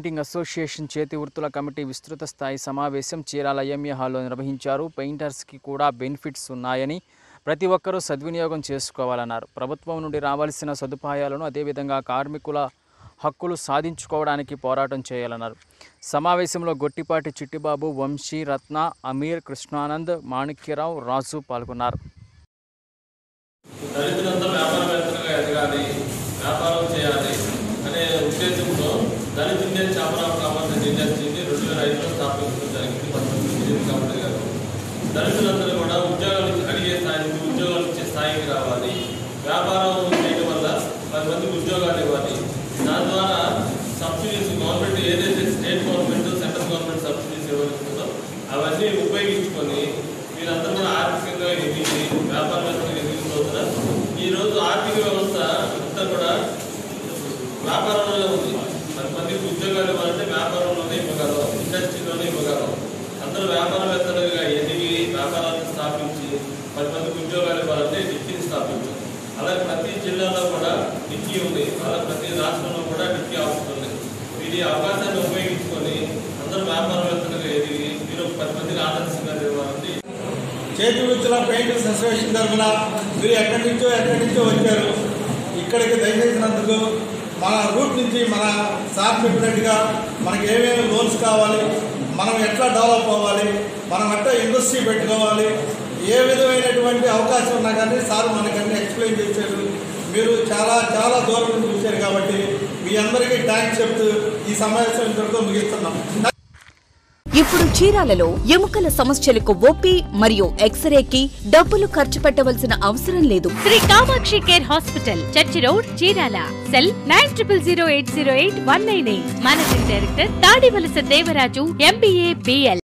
painting association చేతి వృత్తుల committee విస్తృత స్థాయి సమావేశం చీరాల ఎంఏ హాల్లో నిర్వహించారు పెయింటర్స్కి కూడా బెనిఫిట్స్ ఉన్నాయని ప్రతి ఒక్కరూ సద్వినియోగం చేసుకోవాలన్నారు ప్రభుత్వం నుండి రావాల్సిన సదుపాయాలను అదేవిధంగా కార్మికుల హక్కులు సాధించుకోవడానికి పోరాటం చేయాలన్నారు సమావేశంలో గొట్టిపాటి చిట్టిబాబు వంశీ రత్న అమీర్ కృష్ణానంద్ మాణిక్యరావు రాజు పాల్గొన్నారు దళితులంతా వ్యాపారవేత్తలుగా ఎదగాలి వ్యాపారం చేయాలి అనే ఉద్దేశంతో Dalit Indian chamber of commerce and ఇండస్ట్రీని రెండు వేల ఐదులో స్థాపించడం జరిగింది పంతొమ్మిది దిలీప్ కామర్ గారు దళితులందరూ కూడా ఉద్యోగాలు అడిగే స్థాయి నుంచి ఉద్యోగాలు ఇచ్చే స్థాయికి రావాలి వ్యాపారం చేయడం వల్ల పది మందికి ఉద్యోగాలు ఇవ్వాలి దాని ద్వారా సబ్సిడీస్ గవర్నమెంట్ ఏదైతే state government central government subsidies ఇవ్వగలుగుతుందో అవన్నీ ఉపయోగించుకొని వీరందరూ కూడా ఆర్థికంగా ఎదిగి వ్యాపారవేత్తలుగా ఎదిగిన రోజున ఈ రోజు ఆర్థిక వ్యవస్థ అంతా కూడా వ్యాపారంలో ఉంది పది మందికి ఉద్యోగాలు ఇవ్వాలంటే వ్యాపారంలోనే ఇవ్వగలం ఇండస్ట్రీలోనే ఇవ్వగలం అందరూ వ్యాపారవేత్తలుగా ఎదిగి వ్యాపారాలను స్థాపించి పది మందికి ఉద్యోగాలు ఇవ్వాలంటే డిక్కీని స్థాపించాం అలాగే ప్రతి జిల్లాలో కూడా డిక్కీ ఉంది అలాగే ప్రతి రాష్ట్రంలో కూడా డిక్కీ ఆఫీస్ ఉంది వీరి అవకాశాన్ని ఉపయోగించుకొని అందరూ వ్యాపారవేత్తలుగా ఎదిగి మీరు పది మందికి ఆదర్శంగా ఇవ్వాలని చేతి వృత్తుల పెయింటర్స్ అసోసియేషన్ తరఫున మీరు ఎక్కడి నుంచో ఎక్కడి నుంచో వచ్చారు ఇక్కడికి దయచేసినందుకు మన రూట్ నుంచి మన సార్ చెప్పినట్టుగా మనకి ఏమేమి లోన్స్ కావాలి మనం ఎట్లా డెవలప్ అవ్వాలి మనం ఎట్లా ఇండస్ట్రీ పెట్టుకోవాలి ఏ విధమైనటువంటి అవకాశం ఉన్నా కానీ సార్ మనకన్నీ ఎక్స్ప్లెయిన్ చేశారు మీరు చాలా చాలా దూరం నుంచి చూశారు కాబట్టి మీ అందరికీ థ్యాంక్స్ చెప్తూ ఈ సమావేశం ఇంతటితో ముగిస్తున్నాం ఇప్పుడు చీరాలలో ఎముకల సమస్యలకు ఓపీ మరియు ఎక్స్రేకి డబ్బులు ఖర్చు పెట్టవలసిన అవసరం లేదు Shri Kamakshi care hospital church road Chirala cell nine triple zero eight zero eight one nine eight managing director Tadivalasa Devaraju MBA BL